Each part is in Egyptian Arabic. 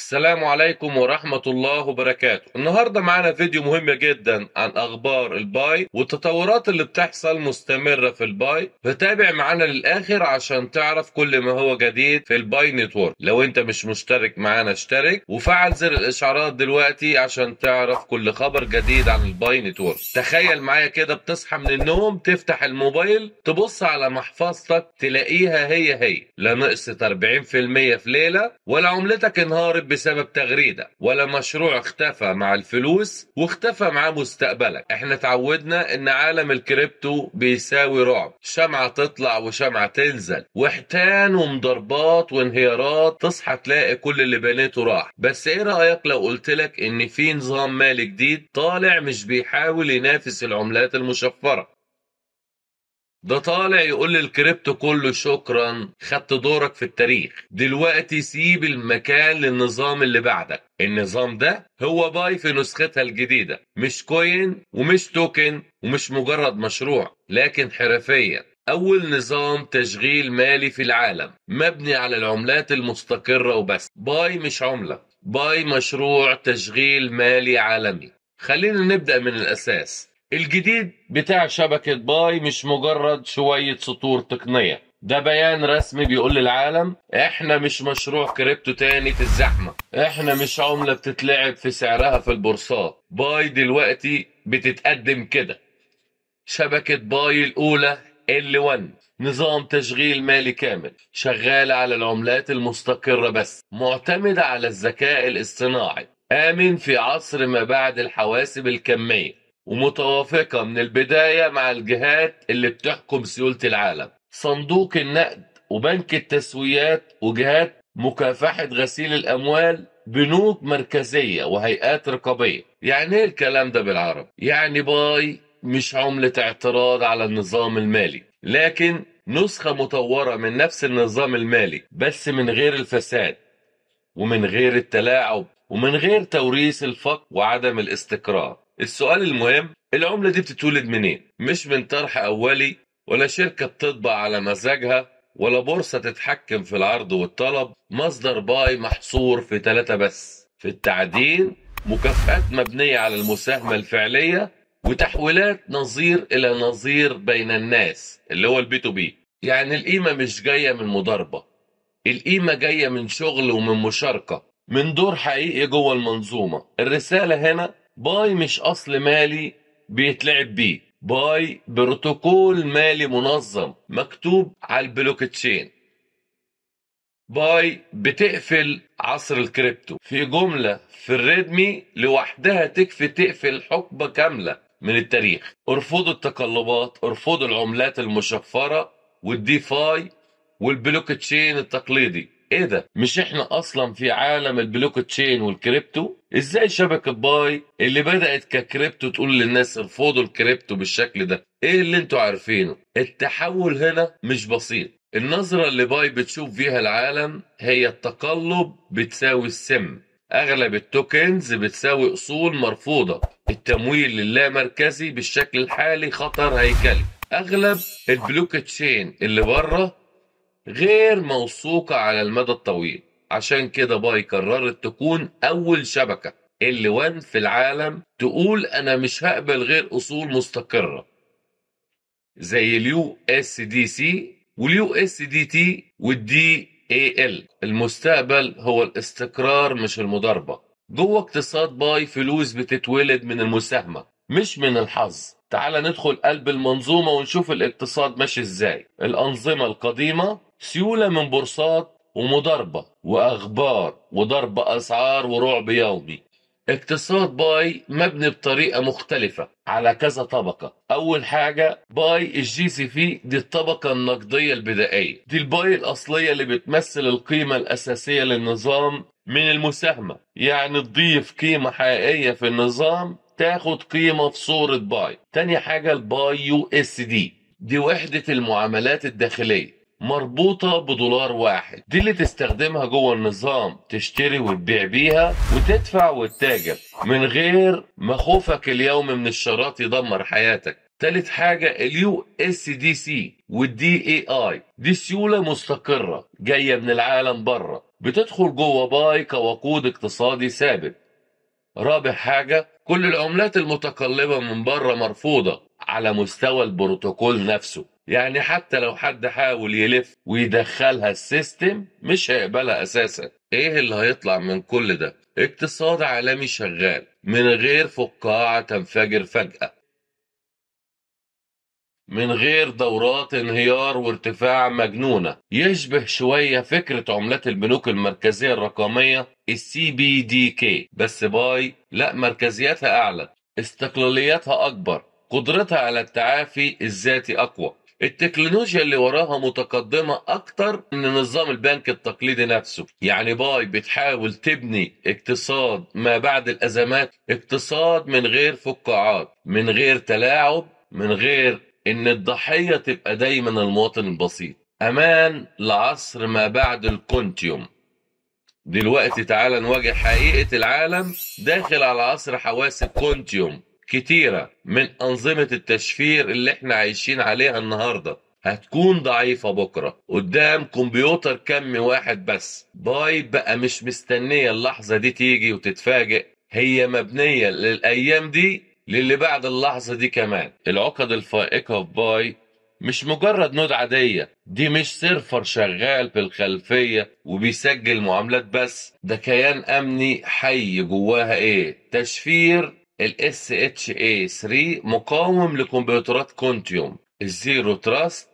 السلام عليكم ورحمة الله وبركاته النهاردة معنا فيديو مهم جدا عن أخبار الباي والتطورات اللي بتحصل مستمرة في الباي فتابع معنا للآخر عشان تعرف كل ما هو جديد في الباي نتورك لو انت مش مشترك معنا اشترك وفعل زر الإشعارات دلوقتي عشان تعرف كل خبر جديد عن الباي نتورك تخيل معايا كده بتصحى من النوم تفتح الموبايل تبص على محفظتك تلاقيها هي هي لا نقصت 40% في ليلة ولا عملتك انهارت بسبب تغريدة ولا مشروع اختفى مع الفلوس واختفى معاه مستقبلك احنا تعودنا ان عالم الكريبتو بيساوي رعب شمعة تطلع وشمعة تنزل واحتان ومضاربات وانهيارات تصحى تلاقي كل اللي بنيته راح بس ايه رأيك لو قلت لك ان في نظام مالي جديد طالع مش بيحاول ينافس العملات المشفرة ده طالع يقول للكريبتو كله شكرا خدت دورك في التاريخ دلوقتي سيب المكان للنظام اللي بعدك النظام ده هو باي في نسختها الجديدة مش كوين ومش توكن ومش مجرد مشروع لكن حرفيا أول نظام تشغيل مالي في العالم مبني على العملات المستقرة وبس باي مش عملة باي مشروع تشغيل مالي عالمي خلينا نبدأ من الأساس الجديد بتاع شبكة باي مش مجرد شوية سطور تقنية ده بيان رسمي بيقول للعالم احنا مش مشروع كريبتو تاني في الزحمة احنا مش عملة بتتلعب في سعرها في البورصات باي دلوقتي بتتقدم كده شبكة باي الأولى L1 نظام تشغيل مالي كامل شغال على العملات المستقرة بس معتمدة على الذكاء الاصطناعي آمن في عصر ما بعد الحواسب الكمية ومتوافقة من البداية مع الجهات اللي بتحكم سيولة العالم صندوق النقد وبنك التسويات وجهات مكافحة غسيل الأموال بنوك مركزية وهيئات رقابية يعني ايه الكلام ده بالعربي؟ يعني باي مش عملة اعتراض على النظام المالي لكن نسخة مطورة من نفس النظام المالي بس من غير الفساد ومن غير التلاعب ومن غير توريث الفقر وعدم الاستقرار السؤال المهم العملة دي بتتولد منين؟ مش من طرح أولي ولا شركة بتطبع على مزاجها ولا بورصة تتحكم في العرض والطلب مصدر باي محصور في ثلاثة بس في التعدين مكافآت مبنية على المساهمة الفعلية وتحويلات نظير إلى نظير بين الناس اللي هو البي تو بي يعني القيمة مش جاية من مضاربة القيمة جاية من شغل ومن مشاركة من دور حقيقي جوه المنظومة الرسالة هنا باي مش أصل مالي بيتلعب بيه باي بروتوكول مالي منظم مكتوب على البلوك تشين باي بتقفل عصر الكريبتو في جملة في الريدمي لوحدها تكفي تقفل حقبة كاملة من التاريخ ارفضوا التقلبات ارفضوا العملات المشفرة والديفاي والبلوك تشين التقليدي ايه ده مش احنا اصلا في عالم البلوك تشين والكريبتو ازاي شبكة باي اللي بدأت ككريبتو تقول للناس ارفضوا الكريبتو بالشكل ده ايه اللي انتوا عارفينه التحول هنا مش بسيط النظرة اللي باي بتشوف فيها العالم هي التقلب بتساوي السم اغلب التوكنز بتساوي اصول مرفوضة التمويل اللامركزي بالشكل الحالي خطر هيكلي اغلب البلوك تشين اللي بره غير موثوقة على المدى الطويل عشان كده باي قررت تكون أول شبكة اللي وان في العالم تقول أنا مش هقبل غير أصول مستقرة زي اليو اس دي سي واليو اس دي تي والدي اي ال المستقبل هو الاستقرار مش المضاربة جوه اقتصاد باي فلوس بتتولد من المساهمة مش من الحظ تعال ندخل قلب المنظومة ونشوف الاقتصاد ماشي ازاي الأنظمة القديمة سيولة من بورصات ومضاربة وأخبار وضرب أسعار ورعب يومي اقتصاد باي مبني بطريقة مختلفة على كذا طبقة أول حاجة باي الجي سي في دي الطبقة النقدية البدائية دي الباي الأصلية اللي بتمثل القيمة الأساسية للنظام من المساهمة يعني تضيف قيمة حقيقية في النظام تاخد قيمة في صورة باي تاني حاجة الباي يو اس دي دي وحدة المعاملات الداخلية مربوطة بدولار واحد دي اللي تستخدمها جوه النظام تشتري وتبيع بيها وتدفع وتتاجر من غير ما خوفك اليومي من الشراط يدمر حياتك تالت حاجة اليو اس دي سي والدي اي اي دي سيولة مستقرة جاية من العالم بره بتدخل جوه باي كوقود اقتصادي ثابت رابع حاجة كل العملات المتقلبة من بره مرفوضة على مستوى البروتوكول نفسه يعني حتى لو حد حاول يلف ويدخلها السيستم مش هيقبلها اساسا ايه اللي هيطلع من كل ده اقتصاد عالمي شغال من غير فقاعة تنفجر فجأة من غير دورات انهيار وارتفاع مجنونة يشبه شوية فكرة عملات البنوك المركزية الرقمية السي بي دي كي بس باي لا مركزيتها أعلى استقلاليتها أكبر قدرتها على التعافي الذاتي أقوى التكنولوجيا اللي وراها متقدمة أكتر من نظام البنك التقليدي نفسه يعني باي بتحاول تبني اقتصاد ما بعد الأزمات اقتصاد من غير فقاعات من غير تلاعب من غير إن الضحية تبقى دايما المواطن البسيط أمان لعصر ما بعد الكونتيوم دلوقتي تعال نواجه حقيقة العالم داخل على عصر حواس الكونتيوم كتيرة من أنظمة التشفير اللي احنا عايشين عليها النهاردة هتكون ضعيفة بكرة قدام كمبيوتر كم واحد بس باي بقى مش مستنية اللحظة دي تيجي وتتفاجئ هي مبنية للأيام دي للي بعد اللحظة دي كمان العقد الفائقة في باي مش مجرد نود عادية دي مش سيرفر شغال في الخلفية وبيسجل معاملات بس ده كيان أمني حي جواها إيه تشفير ال SHA 3 مقاوم لكمبيوترات كونتيوم الزيرو تراست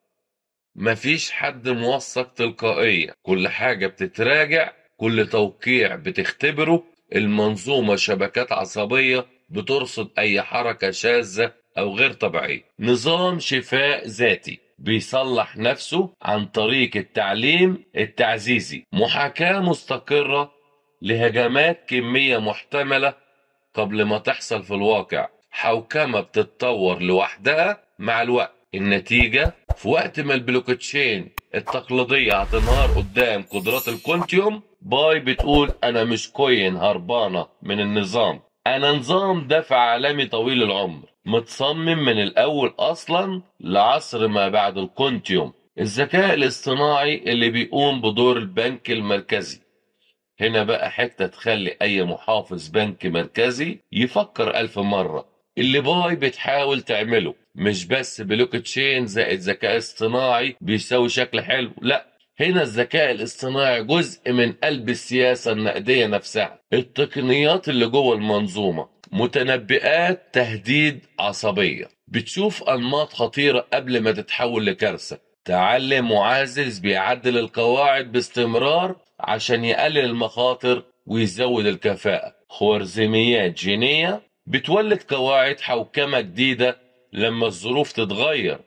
مفيش حد موثق تلقائيا كل حاجة بتتراجع كل توقيع بتختبره المنظومة شبكات عصبية بترصد أي حركة شاذة أو غير طبيعية نظام شفاء ذاتي بيصلح نفسه عن طريق التعليم التعزيزي محاكاة مستقرة لهجمات كمية محتملة قبل ما تحصل في الواقع حوكمة بتتطور لوحدها مع الوقت النتيجة في وقت ما البلوكتشين التقليدية هتنهار قدام قدرات الكونتيوم باي بتقول أنا مش كوين هربانة من النظام أنا نظام دفع عالمي طويل العمر متصمم من الأول أصلا لعصر ما بعد الكونتيوم الذكاء الاصطناعي اللي بيقوم بدور البنك المركزي هنا بقى حتة تخلي أي محافظ بنك مركزي يفكر ألف مرة اللي باي بتحاول تعمله مش بس بلوك تشين زائد ذكاء اصطناعي بيساوي شكل حلو لا هنا الذكاء الاصطناعي جزء من قلب السياسة النقدية نفسها التقنيات اللي جوه المنظومة متنبئات تهديد عصبية بتشوف أنماط خطيرة قبل ما تتحول لكارثة تعلم معزز بيعدل القواعد باستمرار عشان يقلل المخاطر ويزود الكفاءة خوارزميات جينية بتولد قواعد حوكمة جديدة لما الظروف تتغير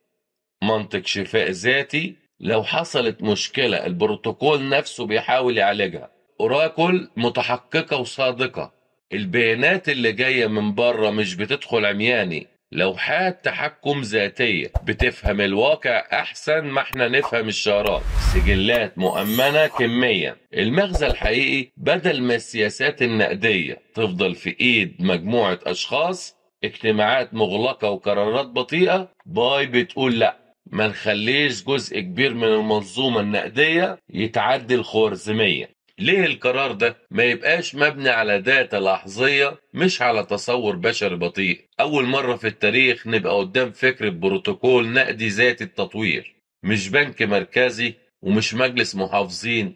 منطق شفاء ذاتي لو حصلت مشكلة البروتوكول نفسه بيحاول يعالجها أوراكل متحققة وصادقة البيانات اللي جاية من بره مش بتدخل عمياني لوحات تحكم ذاتية بتفهم الواقع أحسن ما احنا نفهم الشعارات سجلات مؤمنة كميا المغزى الحقيقي بدل ما السياسات النقدية تفضل في إيد مجموعة أشخاص اجتماعات مغلقة وقرارات بطيئة باي بتقول لأ ما نخليش جزء كبير من المنظومة النقدية يتعدي الخوارزمية ليه القرار ده ما يبقاش مبني على داتا لحظية مش على تصور بشري بطيء أول مرة في التاريخ نبقى قدام فكرة بروتوكول نقدي ذاتي التطوير مش بنك مركزي ومش مجلس محافظين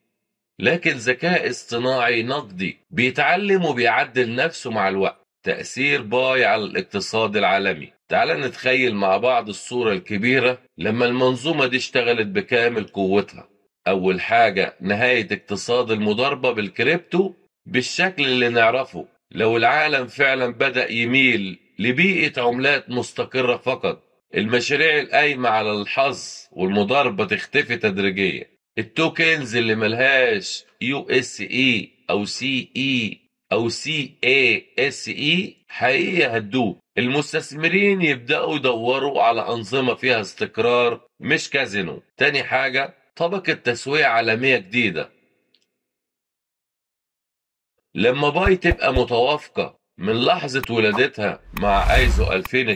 لكن ذكاء اصطناعي نقدي بيتعلم وبيعدل نفسه مع الوقت تأثير باي على الاقتصاد العالمي تعال نتخيل مع بعض الصورة الكبيرة لما المنظومة دي اشتغلت بكامل قوتها أول حاجة نهاية اقتصاد المضاربة بالكريبتو بالشكل اللي نعرفه لو العالم فعلا بدأ يميل لبيئة عملات مستقرة فقط المشاريع القايمة على الحظ والمضاربة تختفي تدريجيا التوكنز اللي ملهاش يو اس اي او سي اي او سي اي اس اي حقيقة هتدوب المستثمرين يبدأوا يدوروا على أنظمة فيها استقرار مش كازينو تاني حاجة طبقة تسوية عالمية جديدة لما باي تبقى متوافقة من لحظة ولادتها مع ايزو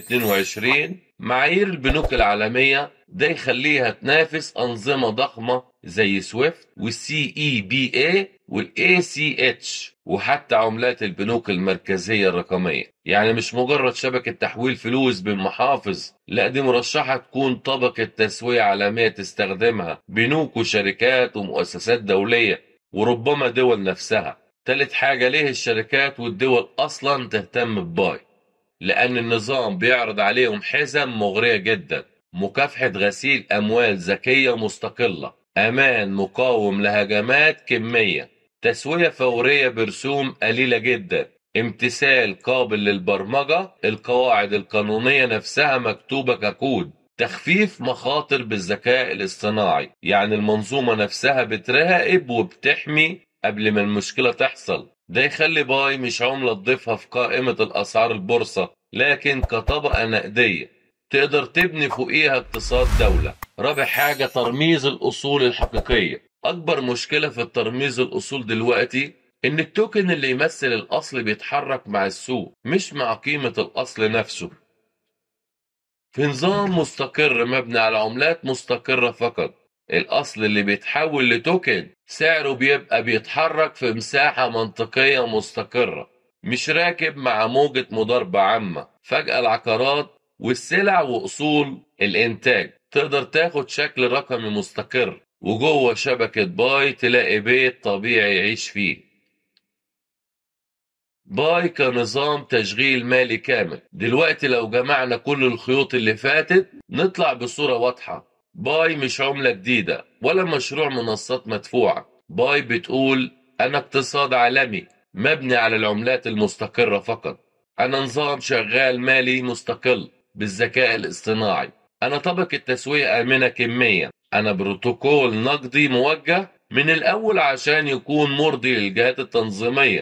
2022 معايير البنوك العالمية ده يخليها تنافس أنظمة ضخمة زي سويفت والسي اي بي اي والاي سي اتش وحتى عملات البنوك المركزية الرقمية يعني مش مجرد شبكة تحويل فلوس بين محافظ لا دي مرشحة تكون طبقة تسوية عالمية تستخدمها بنوك وشركات ومؤسسات دولية وربما دول نفسها تالت حاجة ليه الشركات والدول أصلا تهتم بباي لأن النظام بيعرض عليهم حزم مغرية جدا مكافحة غسيل أموال ذكية مستقلة أمان مقاوم لهجمات كمية تسوية فورية برسوم قليلة جدا امتثال قابل للبرمجة القواعد القانونية نفسها مكتوبة ككود تخفيف مخاطر بالذكاء الاصطناعي يعني المنظومة نفسها بتراقب وبتحمي قبل ما المشكلة تحصل ده يخلي باي مش عملة تضيفها في قائمة الأسعار البورصة لكن كطبقة نقدية تقدر تبني فوقيها اقتصاد دولة رابع حاجة ترميز الأصول الحقيقية أكبر مشكلة في الترميز الأصول دلوقتي إن التوكن اللي يمثل الأصل بيتحرك مع السوق مش مع قيمة الأصل نفسه في نظام مستقر مبني على عملات مستقرة فقط الأصل اللي بيتحول لتوكن سعره بيبقى بيتحرك في مساحة منطقية مستقرة مش راكب مع موجة مضاربة عامة فجأة العقارات والسلع وأصول الإنتاج تقدر تاخد شكل رقمي مستقر وجوه شبكة باي تلاقي بيت طبيعي يعيش فيه باي كنظام تشغيل مالي كامل دلوقتي لو جمعنا كل الخيوط اللي فاتت نطلع بصورة واضحة باي مش عملة جديدة ولا مشروع منصات مدفوعة باي بتقول أنا اقتصاد عالمي مبني على العملات المستقرة فقط أنا نظام شغال مالي مستقل بالذكاء الاصطناعي أنا طبقة تسوية آمنة كمية أنا بروتوكول نقدي موجه من الأول عشان يكون مرضي للجهات التنظيمية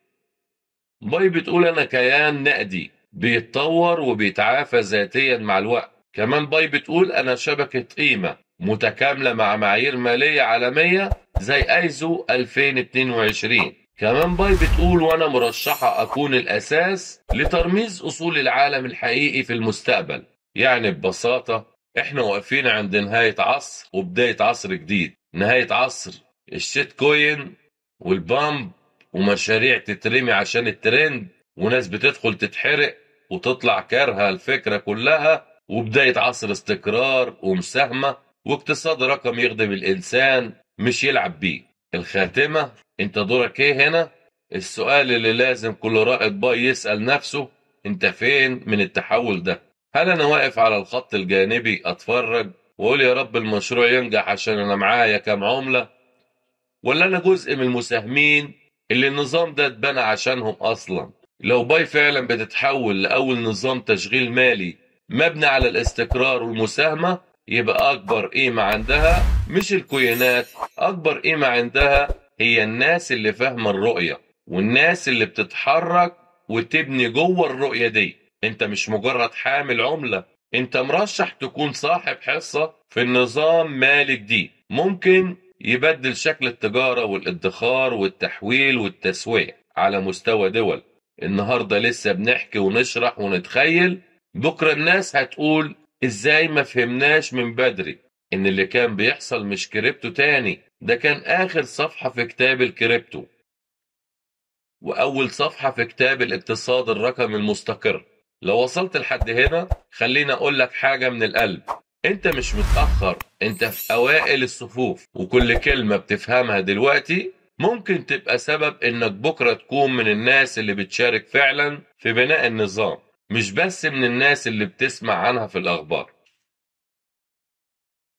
باي بتقول أنا كيان نقدي بيتطور وبيتعافى ذاتيا مع الوقت كمان باي بتقول أنا شبكة قيمة متكاملة مع معايير مالية عالمية زي ايزو 2022 كمان باي بتقول وانا مرشحة اكون الاساس لترميز اصول العالم الحقيقي في المستقبل يعني ببساطة احنا واقفين عند نهاية عصر وبداية عصر جديد نهاية عصر الشيت كوين والبامب ومشاريع تترمي عشان الترند وناس بتدخل تتحرق وتطلع كارهة الفكرة كلها وبداية عصر استقرار ومساهمة واقتصاد رقم يخدم الإنسان مش يلعب بيه الخاتمة انت دورك ايه هنا السؤال اللي لازم كل رائد باي يسأل نفسه انت فين من التحول ده هل انا واقف على الخط الجانبي اتفرج واقول يا رب المشروع ينجح عشان انا معايا كام عملة ولا انا جزء من المساهمين اللي النظام ده اتبنى عشانهم اصلا لو باي فعلا بتتحول لاول نظام تشغيل مالي مبني على الاستقرار والمساهمة يبقى أكبر قيمة عندها مش الكوينات أكبر قيمة عندها هي الناس اللي فاهمة الرؤية والناس اللي بتتحرك وتبني جوه الرؤية دي انت مش مجرد حامل عملة انت مرشح تكون صاحب حصة في النظام مالي جديد ممكن يبدل شكل التجارة والادخار والتحويل والتسوية على مستوى دول النهاردة لسه بنحكي ونشرح ونتخيل بكرة الناس هتقول ازاي ما فهمناش من بدري ان اللي كان بيحصل مش كريبتو تاني ده كان اخر صفحة في كتاب الكريبتو واول صفحة في كتاب الاقتصاد الرقمي المستقر لو وصلت لحد هنا خليني اقول لك حاجة من القلب انت مش متأخر انت في اوائل الصفوف وكل كلمة بتفهمها دلوقتي ممكن تبقى سبب انك بكرة تكون من الناس اللي بتشارك فعلا في بناء النظام مش بس من الناس اللي بتسمع عنها في الأخبار